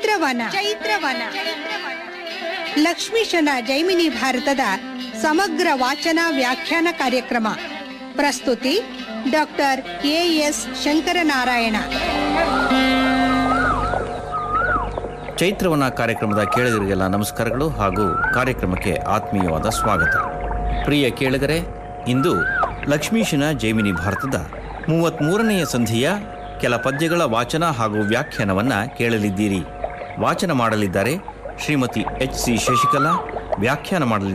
ಚೈತ್ರವನ ಚೈತ್ರವನ ಲಕ್ಷ್ಮೀಶನ ಜೈಮಿನಿ ಭಾರತದ ಸಮಗ್ರ ವಾಚನ ವ್ಯಾಖ್ಯಾನ ಕಾರ್ಯಕ್ರಮ ಪ್ರಸ್ತುತಿ ಡಾಕ್ಟರ್ ಎ ಎಸ್ ಶಂಕರನಾರಾಯಣ ಚೈತ್ರವನ ಕಾರ್ಯಕ್ರಮದ ಕೇಳಿಗರಿಗೆಲ್ಲ ನಮಸ್ಕಾರಗಳು ಹಾಗೂ ಕಾರ್ಯಕ್ರಮಕ್ಕೆ ಆತ್ಮೀಯವಾದ ಸ್ವಾಗತ ಪ್ರಿಯ ಕೇಳಿಗರೆ ಇಂದು ಲಕ್ಷ್ಮೀಶನ ಜೈಮಿನಿ ಭಾರತದ ಮೂವತ್ತ್ಮೂರನೆಯ ಸಂಧಿಯ ಕೆಲ ಪದ್ಯಗಳ ವಾಚನ ಹಾಗೂ ವ್ಯಾಖ್ಯಾನವನ್ನು ಕೇಳಲಿದ್ದೀರಿ ವಾಚನ ಮಾಡಲಿದ್ದಾರೆ ಶ್ರೀಮತಿ ಎಚ್ ಸಿ ಶಶಿಕಲಾ ವ್ಯಾಖ್ಯಾನ ಮಾಡಲಿದ್ದಾರೆ